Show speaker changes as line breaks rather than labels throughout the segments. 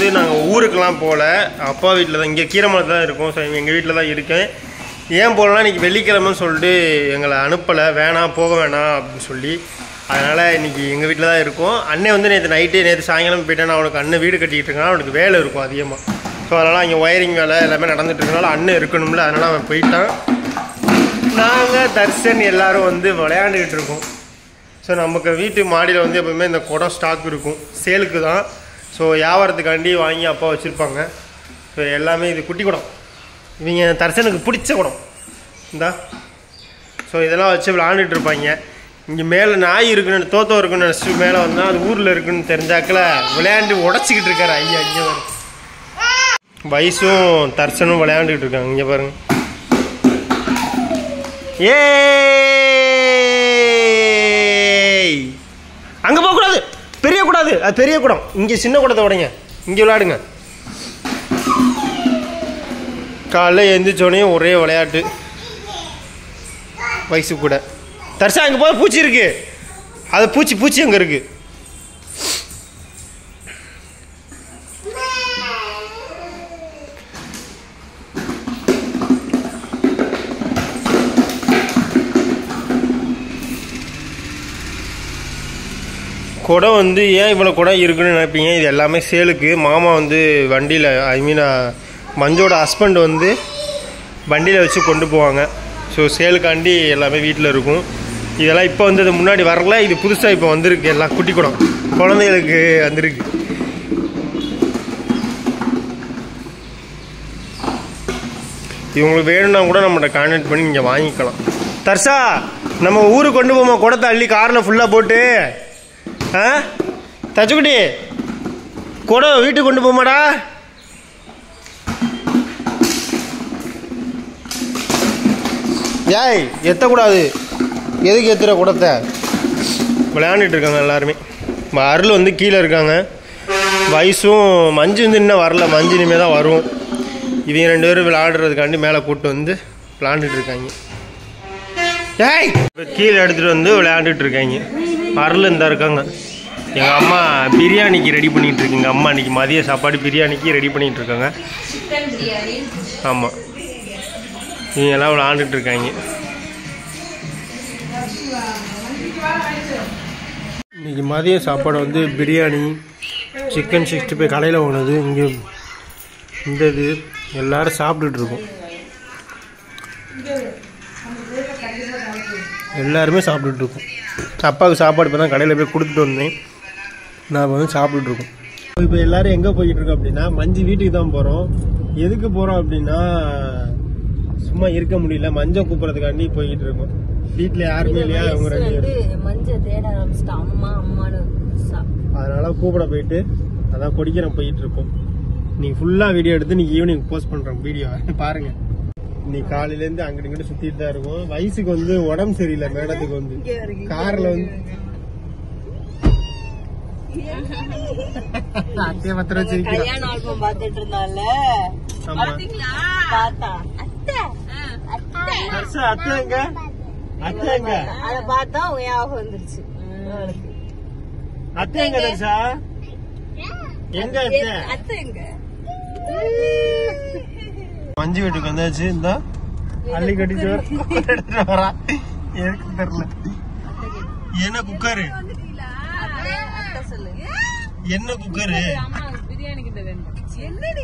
வந்து நாங்கள் ஊருக்கெல்லாம் போகல அப்பா வீட்டில் தான் இங்கே கீரமலை தான் இருக்கோம் ஸோ எங்கள் வீட்டில் தான் இருக்கேன் ஏன் போகலன்னா இன்றைக்கி வெள்ளிக்கிழமைன்னு சொல்லிட்டு எங்களை அனுப்பலை வேணாம் போக வேணாம் அப்படின்னு சொல்லி அதனால் இன்றைக்கி எங்கள் வீட்டில் தான் இருக்கோம் அண்ணன் வந்து நேற்று நைட்டு நேற்று சாயங்காலம் போயிட்டேன் அவனுக்கு அண்ணன் வீடு கட்டிக்கிட்டு இருக்கான் அவனுக்கு வேலை இருக்கும் அதிகமாக ஸோ அதனால் அங்கே ஒயரிங் வேலை எல்லாமே நடந்துட்டு இருக்கனால அண்ணன் இருக்கணும்ல அதனால் அவன் போயிட்டான் நாங்கள் தர்ஷன் எல்லாரும் வந்து விளையாண்டுக்கிட்டு இருக்கோம் ஸோ நமக்கு வீட்டு மாடியில் வந்து எப்பவுமே இந்த குடம் ஸ்டாக் இருக்கும் சேலுக்கு தான் ஸோ வியாபாரத்துக்காண்டி வாங்கி அப்பா வச்சுருப்பாங்க ஸோ எல்லாமே இது குட்டி குடம் இவங்க தர்சனுக்கு பிடிச்ச குடம் இந்தா ஸோ இதெல்லாம் வச்சு விளாண்டுட்டு இருப்பாங்க இங்கே மேலே நாய் இருக்குன்னு தோத்தம் இருக்குன்னு நினச்சிட்டு மேலே வந்தால் அது ஊரில் இருக்குன்னு தெரிஞ்சாக்கில் விளையாண்டு உடச்சிக்கிட்டு இருக்காரு ஐயா இங்கே பாருங்க வயசும் தர்சனும் விளையாண்டுக்கிட்டு இருக்காங்க இங்கே பாருங்க ஏய் அங்கே போகக்கூடாது பெரிய கூடாது அது பெரிய குடம் இங்கே சின்ன குடத்தை உடைங்க இங்கே விளையாடுங்க காலைல எழுந்திரிச்சோடனே ஒரே விளையாட்டு வயசு கூட தர்ஷா அங்கே போய் பூச்சி இருக்கு அது பூச்சி பூச்சி அங்கே இருக்கு குடம் வந்து ஏன் இவ்வளோ குடம் இருக்குன்னு நினைப்பீங்க இது எல்லாமே சேலுக்கு மாமா வந்து வண்டியில் ஐ மீன் மஞ்சோட ஹஸ்பண்ட் வந்து வண்டியில் வச்சு கொண்டு போவாங்க ஸோ சேலுக்காண்டி எல்லாமே வீட்டில் இருக்கும் இதெல்லாம் இப்போ வந்து இது முன்னாடி வரல இது புதுசாக இப்போ வந்திருக்கு எல்லாம் குட்டி குடம் குழந்தைகளுக்கு வந்திருக்கு இவங்களுக்கு வேணும்னா கூட நம்மகிட்ட கான்டாக்ட் பண்ணி நீங்கள் வாங்கிக்கலாம் தர்ஷா நம்ம ஊருக்கு கொண்டு போமா குடத்தை அள்ளி காரில் ஃபுல்லாக போட்டு ஆ தச்சுக்குட்டி குடம் வீட்டுக்கு கொண்டு போமாடா ஏய் எத்தக்கூடாது எதுக்கு எத்துற குடத்தை விளையாண்டுட்டு இருக்காங்க எல்லாருமே ம- அருள் வந்து கீழே இருக்காங்க வயசும் மஞ்சு வந்து இன்னும் வரல மஞ்சு இனிமேல் தான் வரும் இவங்க ரெண்டு பேரும் விளையாடுறதுக்காண்டி மேலே கூப்பிட்டு வந்து விளையாண்டுட்டு இருக்காங்க ஏய் இப்போ கீழே எடுத்துகிட்டு வந்து விளையாண்டுட்டு இருக்காங்க அருள் இந்த இருக்காங்க எங்கள் அம்மா பிரியாணிக்கு ரெடி பண்ணிட்டு இருக்கு எங்கள் அம்மா இன்னைக்கு மதிய சாப்பாடு பிரியாணிக்கு ரெடி பண்ணிட்டு இருக்காங்க
சிக்கன் பிரியாணி
ஆமாம் இவங்க எல்லாம் விளாண்டுட்டு இருக்காங்க இன்னைக்கு மதிய சாப்பாடு வந்து பிரியாணி சிக்கன் சிக்ஸ்டி ஃபைவ் கடையில் போனது இங்கே இந்த இது எல்லாரும் சாப்பிட்டுட்டு இருக்கோம் எல்லாருமே சாப்பிட்டுட்டு இருக்கோம் அப்பாவுக்கு சாப்பாடு இப்போ தான் கடையில் போய் கொடுத்துட்டு வந்தேன் நான் இப்ப வந்து சாப்பிட்டுட்டு இருக்கோம் இப்போ எல்லாரும் எங்கே போய்கிட்டு இருக்கோம் அப்படின்னா மஞ்சு வீட்டுக்கு தான் போகிறோம் எதுக்கு போகிறோம் அப்படின்னா சும்மா இருக்க முடியல மஞ்சள் கூப்பிட்றதுக்காண்டி போய்கிட்டு இருக்கோம் வீட்டில் யாருமே இல்லையா இவங்க ரெண்டு பேரும்
மஞ்சள் தேட ஆரம்பிச்சிட்டா அம்மா அம்மானு சா-
அதனால கூப்பிட போயிட்டு அதான் கொடிக்கிறேன் போயிட்டு இருக்கோம் நீங்க ஃபுல்லா வீடியோ எடுத்து நீங்க ஈவினிங் போஸ்ட் பண்றோம் வீடியோ பாருங்க இன்னைக்கு காலையில இருந்து அங்கிட்டு இங்கிட்டு சுத்திட்டு தான் இருக்கும் வயசுக்கு வந்து உடம்பு சரியில்லை மேடத்துக்கு வந்து கார்ல வந்து அத்தைய பத்திர வச்சிருக்கிறோம்
கல்யாண ஆல்பம் பாத்துட்டு இருந்தால
ஆமா
பார்த்தா அத்தை
ஹர்ஷா, அத்தை எங்க அத்தை எங்க
அத பார்த்தா அவங்க ஞாபகம் வந்துருச்சு அவளுக்கு.
அத்தை எங்க தர்ஷா எங்க அத்தை
அத்தை எங்க
மஞ்சு வீட்டுக்கு வந்தாச்சு இந்த அள்ளி கட்டி சோறு எடுத்துட்டு வரா எனக்கு தெரியல என்ன குக்கரு
அத்தை அத்தை சொல்லு
என்ன குக்கரு
பிரியாணி கிட்ட வேணும் என்னடி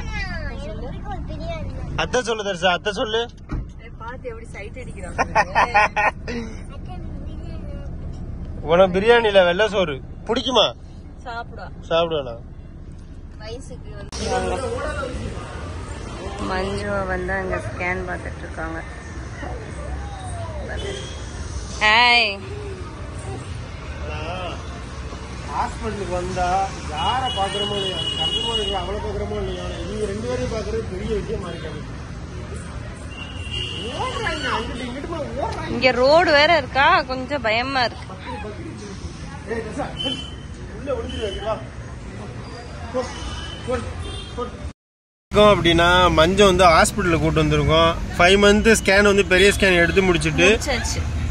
அத்தை சொல்லு தர்ஷா அத்தை சொல்லு
பாத்து எப்படி சைட் அடிக்கிறாங்க
உனக்கு பிரியாணில வெள்ளை சோறு பிடிக்குமா
சாப்பிடுவா
சாப்பிடுவேண்ணா
வயசுக்கு வந்து மஞ்சுவை வந்து அங்க ஸ்கேன் பார்த்துட்டு இருக்காங்க ஹாய்
ஹாஸ்பிட்டலுக்கு வந்தா யார பாக்குறமோ இல்லையா கஷ்டமோ இல்லையா அவளை பாக்குறமோ இல்லையா நீங்க ரெண்டு பேரையும் பாக்குறது பெரிய விஷயமா இருக்காது ஓடுறாங்க அங்கிட்டு இங்கிட்டுமா ஓடுறாங்க
இங்க ரோடு வேற இருக்கா கொஞ்சம் பயமா இருக்கு
ஏய், தர்ஷா, உள்ள ஒளிஞ்சிரு, வா. போ, போ, போ. இருக்கோம் அப்படின்னா மஞ்சள் வந்து ஹாஸ்பிட்டலில் கூட்டு வந்திருக்கோம் ஃபைவ் மந்த் ஸ்கேன் வந்து பெரிய ஸ்கேன் எடுத்து முடிச்சுட்டு
சர்ச்சு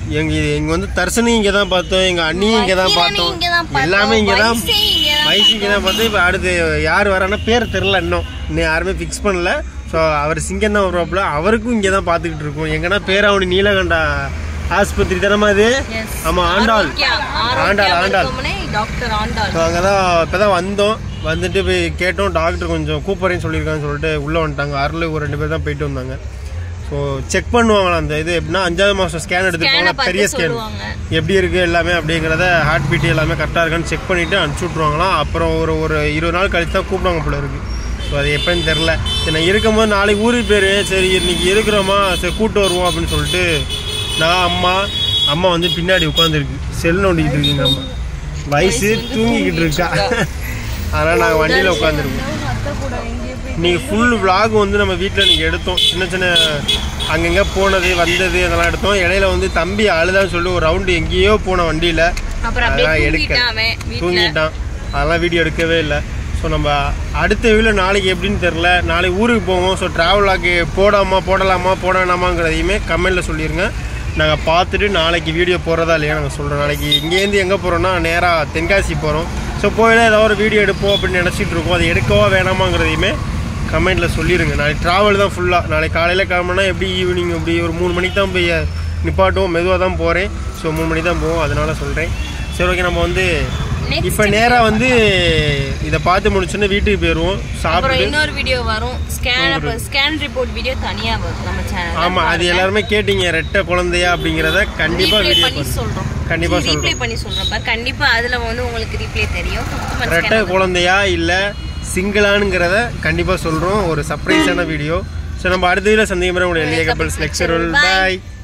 எங்க இங்க வந்து தர்சனி இங்கே தான் பார்த்தோம் எங்க அண்ணியும் இங்கே தான் பார்த்தோம்
இங்கதான் பார்த்தோம்.
எல்லாமே இங்கே தான்
வயசே இங்கதான்
வயசு இங்கே தான் பார்த்தோம் இப்போ அடுத்து யார் வரான்னா பேர் தெரில இன்னும் இன்னும் யாருமே ஃபிக்ஸ் பண்ணல ஸோ அவர் சிங்கம் தான் வருவாப்புல அவருக்கும் இங்கே தான் பார்த்துக்கிட்டு இருக்கோம் எங்கன்னா பேராவணி நீலகண்டா ஆஸ்பத்திரி தானமா இது ஆமாம் ஆண்டாள் ஆண்டாள் ஆண்டாள்
டாக்டர் ஆண்டாள்
ஸோ அங்கே தான் இப்போ தான் வந்தோம் வந்துட்டு போய் கேட்டோம் டாக்டர் கொஞ்சம் கூப்பிட்றேன்னு சொல்லியிருக்காங்கன்னு சொல்லிட்டு உள்ளே வந்துட்டாங்க அருள் ஒரு ரெண்டு பேர் தான் போயிட்டு வந்தாங்க ஸோ செக் பண்ணுவாங்களா அந்த இது எப்படின்னா அஞ்சாவது மாதம் ஸ்கேன் எடுத்துருப்பாங்க பெரிய ஸ்கேன் எப்படி இருக்குது எல்லாமே அப்படிங்கிறத ஹார்ட் பீட் எல்லாமே கரெக்டாக இருக்கான்னு செக் பண்ணிவிட்டு அனுப்பிச்சி விட்ருவாங்களாம் அப்புறம் ஒரு ஒரு இருபது நாள் கழிச்சு தான் கூப்பிடுவாங்க போல இருக்குது ஸோ அது எப்போன்னு தெரில சரி நான் இருக்கும்போது நாளைக்கு ஊருக்கு பேர் சரி இன்னைக்கு இருக்கிறோமா சரி கூப்பிட்டு வருவோம் அப்படின்னு சொல்லிட்டு நான் அம்மா அம்மா வந்து பின்னாடி உட்காந்துருக்கு செல் நோண்டிக்கிட்டு இருக்குங்க அம்மா வயசு தூங்கிக்கிட்டு இருக்கா அதனால் நாங்கள் வண்டியில் உட்காந்துருக்கோம் இன்னைக்கு ஃபுல் vlog வந்து நம்ம வீட்டில் இன்னைக்கு எடுத்தோம் சின்ன சின்ன அங்கங்கே போனது வந்தது அதெல்லாம் எடுத்தோம் இடையில வந்து தம்பி அழுதான்னு சொல்லி ஒரு ரவுண்டு எங்கேயோ போன வண்டியில்
அப்புறம் அப்படியே
அதெல்லாம் எடுக்க
தூங்கிட்டான் அவன் வீட்டுல
தூங்கிட்டான் அதெல்லாம் வீடியோ எடுக்கவே இல்லை ஸோ நம்ம அடுத்த வீடியோ நாளைக்கு எப்படின்னு தெரில நாளைக்கு ஊருக்கு போவோம் ஸோ ட்ராவலாக்கு போடாமா போடலாமா போட வேணாமாங்கிறதையுமே கமெண்டில் சொல்லிடுங்க நாங்கள் பார்த்துட்டு நாளைக்கு வீடியோ போடுறதா இல்லையா நாங்கள் சொல்கிறோம் நாளைக்கு இங்கேருந்து எங்கே போகிறோன்னா நேராக தென்காசி போகிறோம் ஸோ போயில ஏதாவது ஒரு வீடியோ எடுப்போம் அப்படின்னு நினச்சிட்டு இருக்கோம் அது எடுக்கவா வேணாமாங்கிறதையுமே கமெண்ட்டில் சொல்லிடுங்க நாளைக்கு ட்ராவல் தான் ஃபுல்லாக நாளைக்கு காலையில் கிளம்புனா எப்படி ஈவினிங் எப்படி ஒரு மூணு மணிக்கு தான் போய் நிப்பாட்டுவோம் மெதுவாக தான் போகிறேன் ஸோ மூணு மணிக்கு தான் போவோம் அதனால சொல்கிறேன் சரி ஓகே நம்ம வந்து
Next
இப்போ நேராக வந்து இதை பார்த்து முடிச்சோன்னே வீட்டுக்கு போயிடுவோம்
அப்புறம்
சாப்பிட்டு
இன்னொரு வீடியோ வரும் ஸ்கேன் ஸ்கேன் ரிப்போர்ட் வீடியோ தனியா வரும் நம்ம சேனல்
ஆமாம் அது எல்லாருமே கேட்டீங்க ரெட்டை குழந்தையா அப்படிங்கிறத கண்டிப்பாக
ரீப்ளே
வீடியோ
பண்ணி சொல்றோம்
கண்டிப்பா
ரீப்ளே
சொல்றோம்.
பண்ணி சொல்றேன் பாரு கண்டிப்பா அதுல வந்து உங்களுக்கு ரீப்ளே தெரியும் Fifth month
ரெட்டை
scan
குழந்தையா இல்லை சிங்கிளானுங்கிறத கண்டிப்பாக சொல்கிறோம் ஒரு சர்ப்ரைஸான வீடியோ ஸோ நம்ம அடுத்த வீடியோ சந்திக்கும் உங்களுடைய எளிய கப்பல்ஸ் லெக்சர்
Bye.
பாய்